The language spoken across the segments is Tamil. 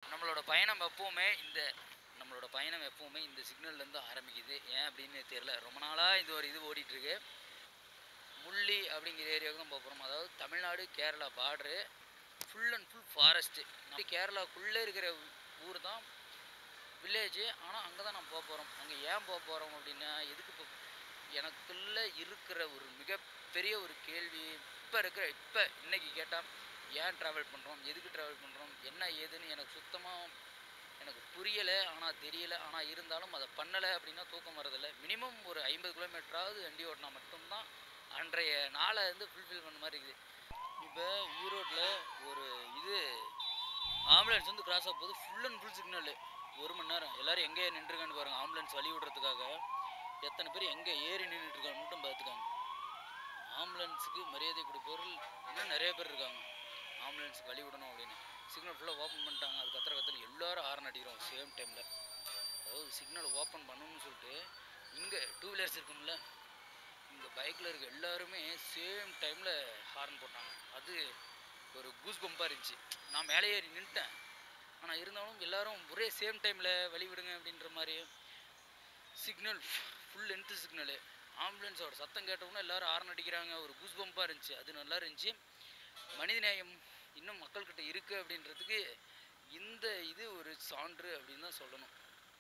நம்மளோட பயணம் எப்பவுமே இந்த நம்மளோட பயணம் எப்பவுமே இந்த சிக்னல்லேருந்து ஆரம்பிக்குது ஏன் அப்படின்னு தெரியல ரொம்ப நாளாக இது ஒரு இது ஓடிட்டு இருக்கு முள்ளி அப்படிங்கிற ஏரியாவுக்கு தான் போக போகிறோம் அதாவது Tamil Nadu Kerala border full and full forest நம்ம கேரளாக்குள்ளே இருக்கிற ஊர் தான் வில்லேஜ் ஆனால் அங்கே தான் நம்ம போக போகிறோம் அங்கே ஏன் போக போகிறோம் அப்படின்னா எதுக்கு இப்போ எனக்குள்ளே இருக்கிற ஒரு மிகப்பெரிய ஒரு கேள்வி இப்போ இருக்கிற இப்போ இன்னைக்கு கேட்டால் ஏன் ட்ராவல் பண்ணுறோம் எதுக்கு ட்ராவல் பண்ணுறோம் என்ன ஏதுன்னு எனக்கு சுத்தமாக எனக்கு புரியலை ஆனால் தெரியலை ஆனால் இருந்தாலும் அதை பண்ணலை அப்படின்னா தூக்கம் வரதில்லை மினிமம் ஒரு ஐம்பது கிலோமீட்டராவது வண்டி ஓட்டினா மட்டும்தான் அன்றைய நாளை வந்து ஃபுல்ஃபில் பண்ண மாதிரி இருக்குது இப்போ ஈரோட்டில் ஒரு இது ஆம்புலன்ஸ் வந்து கிராஸ் ஆக போது ஃபுல் அண்ட் ஃபுல் சிக்னல் ஒரு மணி நேரம் எல்லாரும் எங்கே நின்றுருக்கான்னு பாருங்கள் ஆம்புலன்ஸ் வழி விடுறதுக்காக எத்தனை பேர் எங்கே ஏறி நின்றுட்டு இருக்காங்க மட்டும் பார்த்துக்காங்க ஆம்புலன்ஸுக்கு மரியாதை கொடுப்பவர்கள் இன்னும் நிறைய பேர் இருக்காங்க ஆம்புலன்ஸுக்கு வழி விடணும் அப்படின்னு சிக்னல் ஃபுல்லாக ஓப்பன் பண்ணிட்டாங்க அது கத்துற கத்துல எல்லாரும் ஹார்ன் அடிக்கிறோம் சேம் டைமில் அதாவது சிக்னல் ஓப்பன் பண்ணணும்னு சொல்லிட்டு இங்கே டூ வீலர்ஸ் இருக்கும்ல இங்கே பைக்கில் இருக்க எல்லாருமே சேம் டைமில் ஹார்ன் போட்டாங்க அது ஒரு கூஸ் பம்பாக இருந்துச்சு நான் மேலே ஏறி நின்ட்டேன் ஆனால் இருந்தாலும் எல்லாரும் ஒரே சேம் டைமில் வழி விடுங்க அப்படின்ற மாதிரி சிக்னல் ஃபுல் லென்த்து சிக்னலு ஆம்புலன்ஸோட சத்தம் கேட்டவுடனே எல்லாரும் ஹார்ன் அடிக்கிறாங்க ஒரு கூஸ் பம்பாக இருந்துச்சு அது நல்லா இருந்துச்சு மனிதநேயம் இன்னும் மக்கள்கிட்ட இருக்குது அப்படின்றதுக்கு இந்த இது ஒரு சான்று அப்படின்னு தான் சொல்லணும்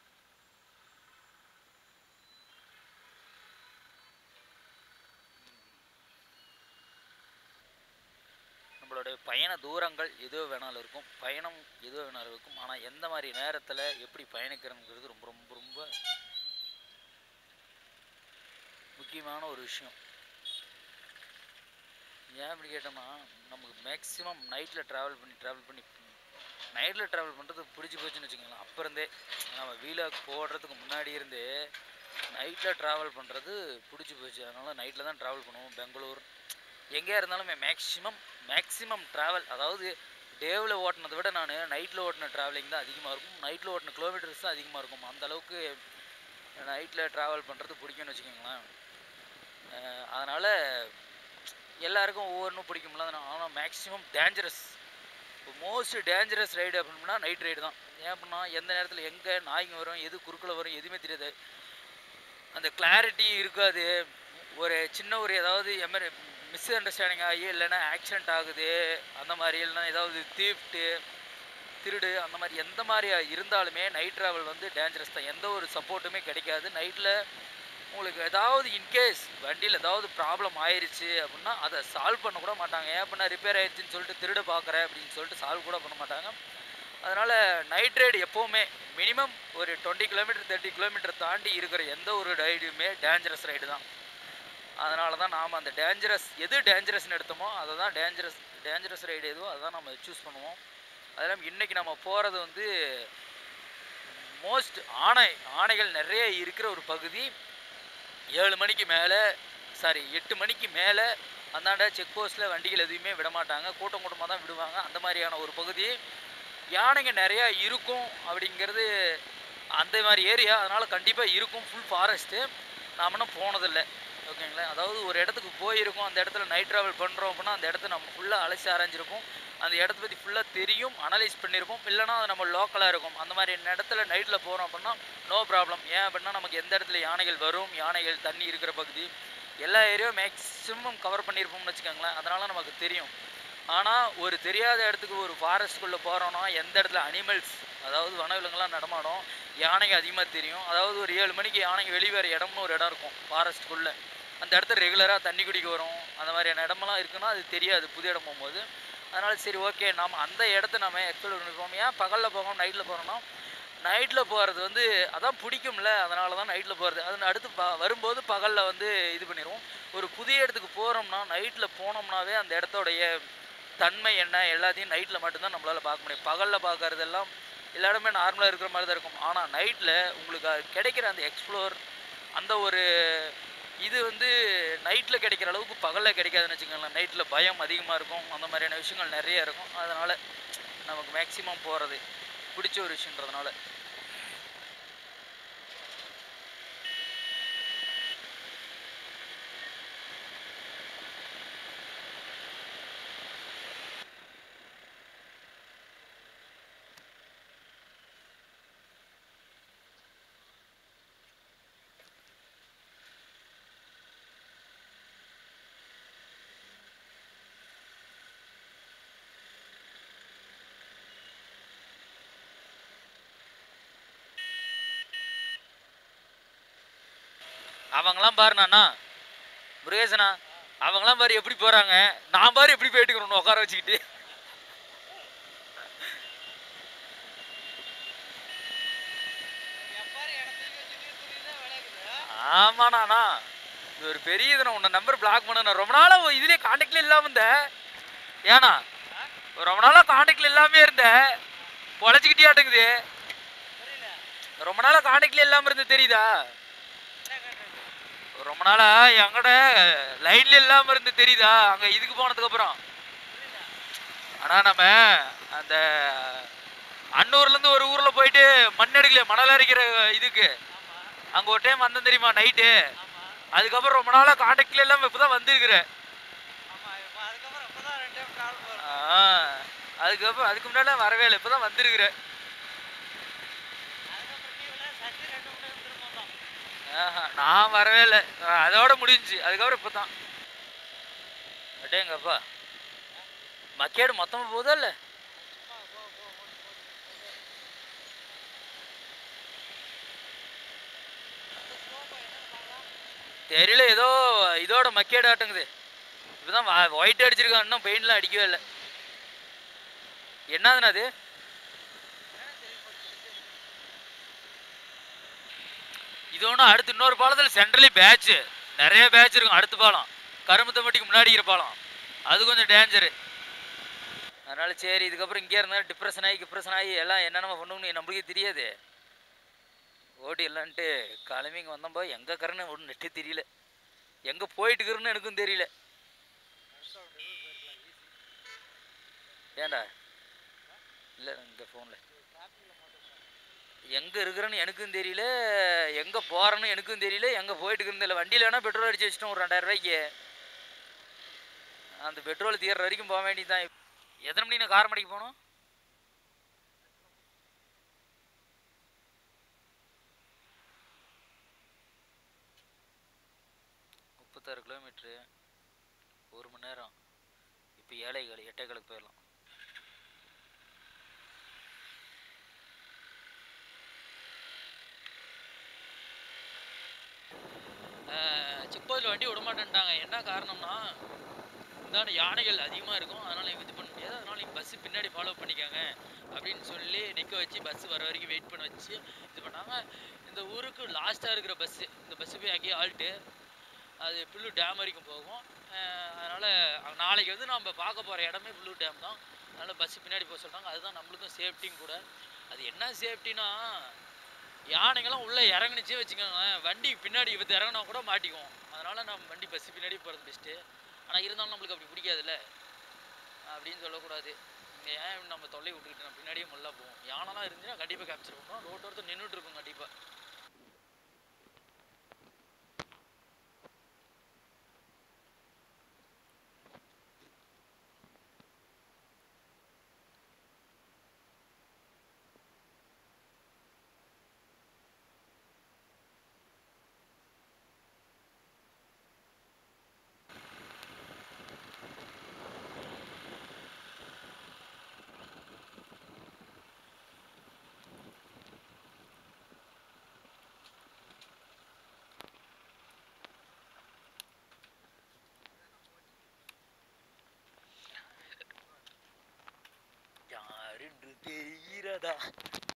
நம்மளுடைய பயண தூரங்கள் எதுவோ வேணாலும் இருக்கும் பயணம் எதுவோ வேணாலும் இருக்கும் ஆனால் எந்த மாதிரி நேரத்தில் எப்படி பயணிக்கிறோங்கிறது ரொம்ப ரொம்ப ரொம்ப முக்கியமான ஒரு விஷயம் ஏன் இப்படி கேட்டோம்னா நமக்கு மேக்ஸிமம் நைட்டில் ட்ராவல் பண்ணி ட்ராவல் பண்ணி நைட்டில் ட்ராவல் பண்ணுறது பிடிச்சி போச்சுன்னு வச்சுக்கோங்களேன் அப்போ இருந்தே நம்ம வீலாக் போடுறதுக்கு முன்னாடி இருந்தே நைட்டில் ட்ராவல் பண்ணுறது பிடிச்சி போச்சு அதனால் நைட்டில் தான் ட்ராவல் பண்ணுவோம் பெங்களூர் எங்கேயா இருந்தாலுமே மேக்ஸிமம் மேக்ஸிமம் ட்ராவல் அதாவது டேவில் ஓட்டினதை விட நான் நைட்டில் ஓட்டின ட்ராவலிங் தான் அதிகமாக இருக்கும் நைட்டில் ஓட்டின கிலோமீட்டர்ஸ் தான் அதிகமாக இருக்கும் அந்த அளவுக்கு நைட்டில் ட்ராவல் பண்ணுறது பிடிக்கும்னு வச்சுக்கோங்களேன் அதனால் எல்லாருக்கும் ஒவ்வொன்றும் பிடிக்கும்ல ஆனால் மேக்ஸிமம் டேஞ்சரஸ் இப்போ மோஸ்ட் டேஞ்சரஸ் ரைடு அப்படின்னா நைட் ரைடு தான் ஏன் அப்படின்னா எந்த நேரத்தில் எங்கே நாய்ங்க வரும் எது குறுக்கில் வரும் எதுவுமே தெரியாது அந்த கிளாரிட்டி இருக்காது ஒரு சின்ன ஒரு ஏதாவது எமர் மிஸ் அண்டர்ஸ்டாண்டிங் ஆகி இல்லைன்னா ஆக்சிடென்ட் ஆகுது அந்த மாதிரி இல்லைன்னா ஏதாவது தீப்ட்டு திருடு அந்த மாதிரி எந்த மாதிரி இருந்தாலுமே நைட் ட்ராவல் வந்து டேஞ்சரஸ் தான் எந்த ஒரு சப்போர்ட்டுமே கிடைக்காது நைட்டில் உங்களுக்கு ஏதாவது இன்கேஸ் வண்டியில் ஏதாவது ப்ராப்ளம் ஆயிடுச்சு அப்படின்னா அதை சால்வ் பண்ண கூட மாட்டாங்க ஏன் அப்படின்னா ரிப்பேர் ஆயிடுச்சுன்னு சொல்லிட்டு திருட பார்க்குறேன் அப்படின்னு சொல்லிட்டு சால்வ் கூட பண்ண மாட்டாங்க அதனால் நைட் ரைடு எப்போவுமே மினிமம் ஒரு டுவெண்ட்டி கிலோமீட்டர் தேர்ட்டி கிலோமீட்டர் தாண்டி இருக்கிற எந்த ஒரு ரைடுமே டேஞ்சரஸ் ரைடு தான் அதனால தான் நாம் அந்த டேஞ்சரஸ் எது டேஞ்சரஸ்னு எடுத்தோமோ அதை தான் டேஞ்சரஸ் டேஞ்சரஸ் ரைடு எதுவோ அதை தான் நம்ம சூஸ் பண்ணுவோம் அதெல்லாம் இன்றைக்கி நம்ம போகிறது வந்து மோஸ்ட் ஆணை ஆணைகள் நிறைய இருக்கிற ஒரு பகுதி ஏழு மணிக்கு மேலே சாரி எட்டு மணிக்கு மேலே அந்தாண்ட செக் போஸ்ட்டில் வண்டிகள் எதுவுமே விட மாட்டாங்க கூட்டம் கூட்டமாக தான் விடுவாங்க அந்த மாதிரியான ஒரு பகுதி யானைங்க நிறையா இருக்கும் அப்படிங்கிறது அந்த மாதிரி ஏரியா அதனால் கண்டிப்பாக இருக்கும் ஃபுல் ஃபாரஸ்ட்டு நாம் இன்னும் போனதில்லை ஓகேங்களா அதாவது ஒரு இடத்துக்கு போயிருக்கோம் அந்த இடத்துல நைட் ட்ராவல் பண்ணுறோம் அப்படின்னா அந்த இடத்த நம்ம ஃபுல்லாக அலசி ஆராய்ஞ்சிருப்போம் அந்த இடத்த பற்றி ஃபுல்லாக தெரியும் அனலைஸ் பண்ணியிருப்போம் இல்லைனா அது நம்ம லோக்கலாக இருக்கும் அந்த மாதிரி இடத்துல நைட்டில் போகிறோம் அப்படின்னா நோ ப்ராப்ளம் ஏன் அப்படின்னா நமக்கு எந்த இடத்துல யானைகள் வரும் யானைகள் தண்ணி இருக்கிற பகுதி எல்லா ஏரியாவும் மேக்ஸிமம் கவர் பண்ணியிருப்போம்னு வச்சுக்கோங்களேன் அதனால் நமக்கு தெரியும் ஆனால் ஒரு தெரியாத இடத்துக்கு ஒரு ஃபாரஸ்ட்குள்ளே போகிறோன்னா எந்த இடத்துல அனிமல்ஸ் அதாவது வனவிலங்குலாம் நடமாடும் யானைங்க அதிகமாக தெரியும் அதாவது ஒரு ஏழு மணிக்கு யானைங்க வெளியே வேறு இடம்னு ஒரு இடம் இருக்கும் ஃபாரஸ்ட்டுக்குள்ளே அந்த இடத்துல ரெகுலராக தண்ணி குடிக்க வரும் அந்த மாதிரியான இடமெல்லாம் இருக்குன்னா அது தெரியாது புது இடம் போகும்போது அதனால் சரி ஓகே நம்ம அந்த இடத்த நம்ம எக்ஸ்ப்ளோர் பண்ணிப்போம் ஏன் பகலில் போகணும் நைட்டில் போகிறோன்னா நைட்டில் போகிறது வந்து அதான் பிடிக்கும்ல அதனால தான் நைட்டில் போகிறது அது அடுத்து ப வரும்போது பகலில் வந்து இது பண்ணிடுவோம் ஒரு புதிய இடத்துக்கு போகிறோம்னா நைட்டில் போனோம்னாவே அந்த இடத்தோடைய தன்மை என்ன எல்லாத்தையும் நைட்டில் மட்டும்தான் நம்மளால் பார்க்க முடியும் பகலில் பார்க்கறதெல்லாம் எல்லா இடமே நார்மலாக இருக்கிற மாதிரி தான் இருக்கும் ஆனால் நைட்டில் உங்களுக்கு அது கிடைக்கிற அந்த எக்ஸ்ப்ளோர் அந்த ஒரு இது வந்து நைட்டில் கிடைக்கிற அளவுக்கு பகலில் கிடைக்காதுன்னு வச்சுக்கோங்களேன் நைட்டில் பயம் அதிகமாக இருக்கும் அந்த மாதிரியான விஷயங்கள் நிறைய இருக்கும் அதனால் நமக்கு மேக்ஸிமம் போகிறது பிடிச்ச ஒரு விஷயன்றதுனால அவங்களாம் பாருண்ணா முருகேசனா அவங்களாம் பாரு எப்படி போறாங்க நான் பாரு எப்படி போயிட்டுக்கிறோம் உட்கார வச்சுக்கிட்டு ஆமாண்ணா இது ஒரு பெரிய இது உன்னை நம்பர் பிளாக் பண்ண ரொம்ப நாளா உன் இதுலயே காண்டாக்ட்ல இல்லாம இருந்த ஏனா ரொம்ப நாளா காண்டாக்ட்ல இல்லாம இருந்த பொழைச்சிக்கிட்டே ஆட்டுங்குது ரொம்ப நாளா காண்டாக்ட்ல இல்லாம இருந்து தெரியுதா ரொம்ப நாளா எங்கட லைன்ல இல்லாம இருந்து தெரியுதா அங்க இதுக்கு போனதுக்கு அப்புறம் ஆனா நம்ம அந்த அன்னூர்ல இருந்து ஒரு ஊர்ல போயிட்டு மண் எடுக்கல மணல் அரைக்கிற இதுக்கு அங்க ஒரு டைம் வந்தேன் தெரியுமா நைட்டு அதுக்கப்புறம் ரொம்ப நாளா காண்டாக்ட்ல இல்லாம இப்பதான் வந்திருக்கிறேன் ஆ, அதுக்கப்புறம் அதுக்கு முன்னாடி வரவே இல்லை இப்பதான் வந்திருக்கிறேன் ஆஹா, நான் வரவே இல்லை அஹ் அதோட முடிஞ்சுச்சு அதுக்கப்புறம் இப்பதான் அடேங்கப்பா மக்கேடு மொத்தமா போதா இல்ல தெரியல ஏதோ இதோட மக்கேடு ஆட்டுங்குது இப்பதான் ஒயிட் அடிச்சிருக்கான் இன்னும் பெயிண்ட்லாம் அடிக்கவே இல்லை என்னதுண்ணா அது இது ஒன்றும் அடுத்து இன்னொரு பாலத்தில் சென்ட்ரலி பேட்ச் நிறைய பேட்ச் இருக்கும் அடுத்த பாலம் கரும்புத்தம்பட்டிக்கு முன்னாடி இருக்கிற பாலம் அது கொஞ்சம் டேஞ்சரு அதனால சரி இதுக்கப்புறம் இங்கே இருந்தாலும் டிப்ரெஷன் ஆகி டிப்ரெஷன் ஆகி எல்லாம் என்னென்ன பண்ணணும்னு நம்மளுக்கே தெரியாது ஓடி இல்லைன்ட்டு கிளம்பி இங்கே வந்தப்போ எங்கே கரன்னு ஒன்றும் நெட்டே தெரியல எங்கே போயிட்டு இருக்கிறேன்னு எனக்கும் தெரியல ஏன்டா இல்லை இந்த ஃபோனில் எங்கே இருக்கிறேன்னு எனக்கும் தெரியல எங்கே போகிறேன்னு எனக்கும் தெரியல எங்கே போயிட்டு இருக்கிறது இல்லை வண்டியில் வேணால் பெட்ரோல் அடிச்சு வச்சிட்டோம் ஒரு ரெண்டாயிரம் ரூபாய்க்கு அந்த பெட்ரோல் தீர்ற வரைக்கும் போக வேண்டியதுதான் எத்தனை மணிக்கு நான் காரமடைக்கு போகணும் முப்பத்தாறு கிலோமீட்ரு ஒரு மணி நேரம் இப்போ ஏழை காலி எட்டே காலுக்கு போயிடலாம் செக்போஸ்டில் வண்டி விட மாட்டேன்ட்டாங்க என்ன காரணம்னா இந்தாண்ட யானைகள் அதிகமாக இருக்கும் அதனால் இது பண்ண முடியாது அதனால் நீங்கள் பஸ்ஸு பின்னாடி ஃபாலோ பண்ணிக்கோங்க அப்படின்னு சொல்லி நிற்க வச்சு பஸ் வர வரைக்கும் வெயிட் பண்ண வச்சு இது பண்ணாங்க இந்த ஊருக்கு லாஸ்ட்டாக இருக்கிற பஸ்ஸு இந்த பஸ்ஸு போய் அங்கேயே ஆல்ட்டு அது புல்லு டேம் வரைக்கும் போகும் அதனால் நாளைக்கு வந்து நம்ம பார்க்க போகிற இடமே புல்லு டேம் தான் அதனால் பஸ்ஸு பின்னாடி போக சொல்கிறாங்க அதுதான் நம்மளுக்கும் சேஃப்டியும் கூட அது என்ன சேஃப்டினா யானைங்கெல்லாம் உள்ளே இறங்குனுச்சே வச்சுக்கோங்களேன் வண்டி பின்னாடி இவத்து இறங்கினா கூட மாட்டிக்குவோம் அதனால் நம்ம வண்டி பஸ்ஸு பின்னாடி போகிறது பெஸ்ட்டு ஆனால் இருந்தாலும் நம்மளுக்கு அப்படி பிடிக்காதுல்ல அப்படின்னு சொல்லக்கூடாது இங்கே ஏன் நம்ம தொல்லை விட்டுக்கிட்டு நம்ம பின்னாடியே முள்ளா போவோம் யானைலாம் இருந்துச்சுன்னா கண்டிப்பாக கேப்சர் பண்ணுவோம் ரோட்டு ஒருத்தர் நின்றுட்டு இருக்கும் கண்டிப்பாக யாரென்று தெரிகிறதா